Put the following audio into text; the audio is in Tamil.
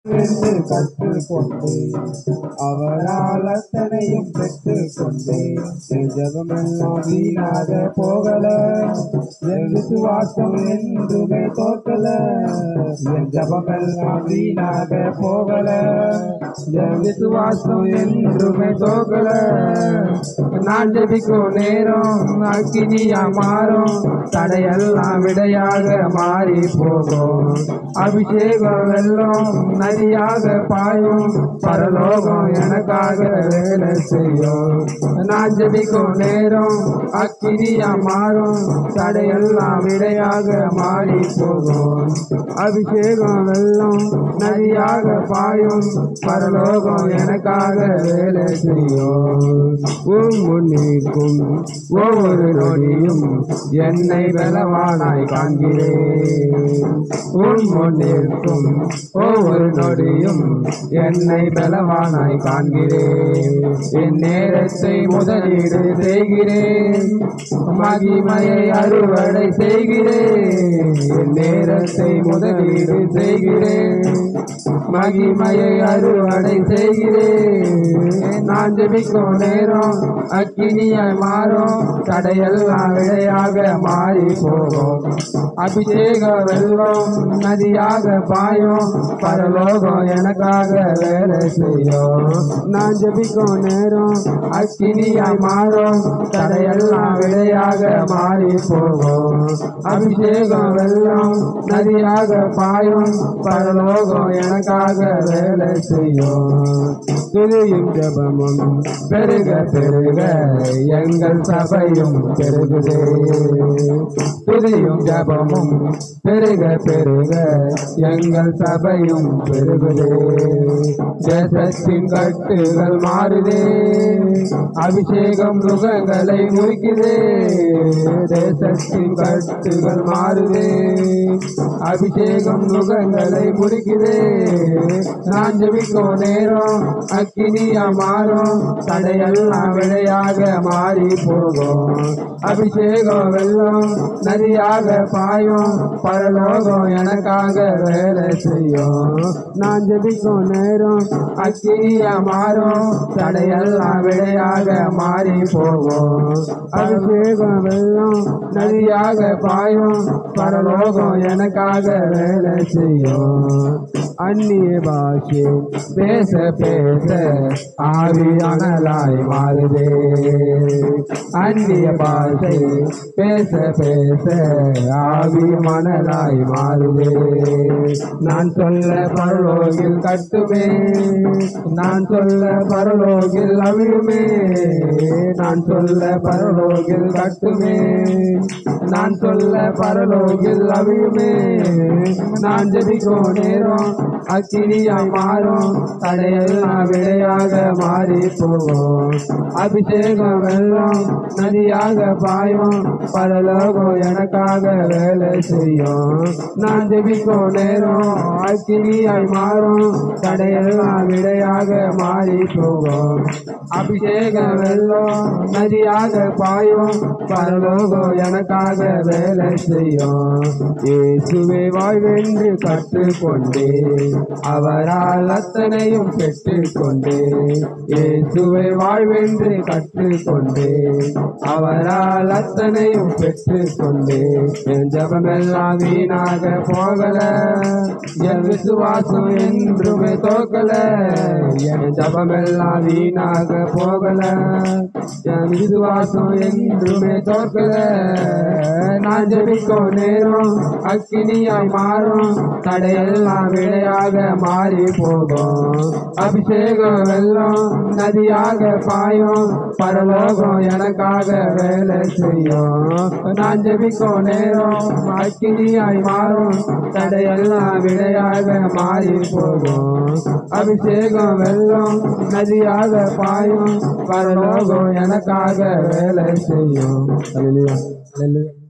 என்று கற்றுக்கொண்டு அவரால் அத்தனையும் பெற்றுக்கொண்டு என் ஜபமெல்லாம் வீணாக போகல என் விசுவாசம் என்றுமே தோற்கல என் ஜபமெல்லாம் வீணாக போகல என் விசுவாசம் என்றுமே தோற்கல நான் ஜெபிக்கும் நேரம் அக்கினியா மாறும் தடையெல்லாம் விடையாக மாறி போகும் அபிஷேகம் வெள்ளம் நதியாக பாயும் பரலோகம் எனக்காக வேலை செய்யும் நான் ஜெபிக்கும் நேரம் அக்கினியா மாறும் தடையெல்லாம் விடையாக மாறி போகும் அபிஷேகம் வெள்ளம் நதியாக பாயும் பரலோகம் எனக்காக வேலை செய்யும் உன் முன்னிற்கும் ஒவ்வொரு நொடியும் என்னை பலவானாய் காண்கிறேன் உன் முன்னிற்கும் ஒவ்வொரு நொடியும் என்னை பலவானாய் காண்கிறேன் என் நேரத்தை முதலீடு செய்கிறேன் மகிமையை அறுவடை செய்கிறேன் என் நேரத்தை முதலீடு செய்கிறேன் மகிமையை அறுவடை செய்கிறேன் நான் ஜெபிக்கும் நேரம் அக்கினியாய் மாறும் தடையெல்லாம் விடையாக மாறி போகும் அபிஷேக வெள்ளம் நதியாக பாயும் பரலோகம் எனக்காக வேலை செய்யும் நான் ஜெபிக்கும் நேரம் அக்கினியாய் மாறும் தடையெல்லாம் விடையாக மாறி போகும் அபிஷேகம் வெள்ளம் நதியாக பாயும் பரலோகம் எனக்காக வேலை செய்யும் துதியும் ஜபமும் பெருக பெருக எங்கள் சபையும் பெருகுதே துதியும் ஜபமும் பெருக பெருக எங்கள் சபையும் பெருகுதே தேசத்தின் கட்டுகள் மாறுதே அபிஷேகம் முகங்களை முறிக்குதே தேசத்தின் கட்டுகள் மாறுதே அபிஷேகம் முகங்களை முறிக்குதே நான் ஜெபிக்கும் நேரம் அக்கினியா மாறும் தடையெல்லாம் விடையாக மாறி போகும் அபிஷேகம் வெள்ளம் நதியாக பாயும் பரலோகம் எனக்காக வேலை செய்யும் நான் ஜெபிக்கும் நேரம் அக்கினியா மாறும் தடையெல்லாம் விடையாக மாறி போகும் அபிஷேகம் வெள்ளம் நதியாக பாயும் பரலோகம் எனக்காக வேலை செய்யும் அந்நிய பாஷை பேச பேச ஆவியானலாய் மாறுதே அந்நிய பாஷை பேச பேச ஆவி மணலாய் மாறுதே நான் சொல்ல பரலோகில் கட்டுமே நான் சொல்ல பரலோகில் அவிழுமே நான் சொல்ல பரலோகில் கட்டுமே நான் சொல்ல பரலோகில் அவிழுமே நான் ஜெபிக்கும் நேரம் அக்கினியாய் மாறும் தடையெல்லாம் விடையாக மாறி போகும் அபிஷேகம் வெள்ளம் நதியாக பாயும் பரலோகம் எனக்காக வேலை செய்யும் நான் ஜெபிக்கும் நேரம் அக்கினியாய் மாறும் தடையெல்லாம் விடையாக மாறி போகும் அபிஷேகம் வெள்ளம் நதியாக பாயும் பரலோகம் எனக்காக வேலை செய்யும் இயேசுவே வாழ்வென்று கற்றுக்கொண்டே அவரால் அத்தனையும் பெற்றுக்கொண்டே இயேசுவை வாழ்வென்று கற்றுக்கொண்டே அவரால் அத்தனையும் பெற்றுக்கொண்டே என் ஜபமெல்லாம் வீணாக போகல என் விசுவாசம் என்றுமே தோக்கல என் ஜபமெல்லாம் வீணாக போகல என் விசுவாசம் என்றுமே தோக்கல நான் ஜெபிக்கும் நேரம் அக்கினியாய் மாறும் தடையெல்லாம் விடையாக மாறி போகும் அபிஷேகம் வெள்ளம் நதியாக பாயும் பரலோகம் எனக்காக வேலை செய்யும் நான் ஜெபிக்கும் நேரம் அக்கினியாய் மாறும் தடையெல்லாம் விடையாக மாறி போகும் அபிஷேகம் வெள்ளம் நதியாக பாயும் பரலோகம் எனக்காக வேலை செய்யும் Hallelujah. Hallelujah.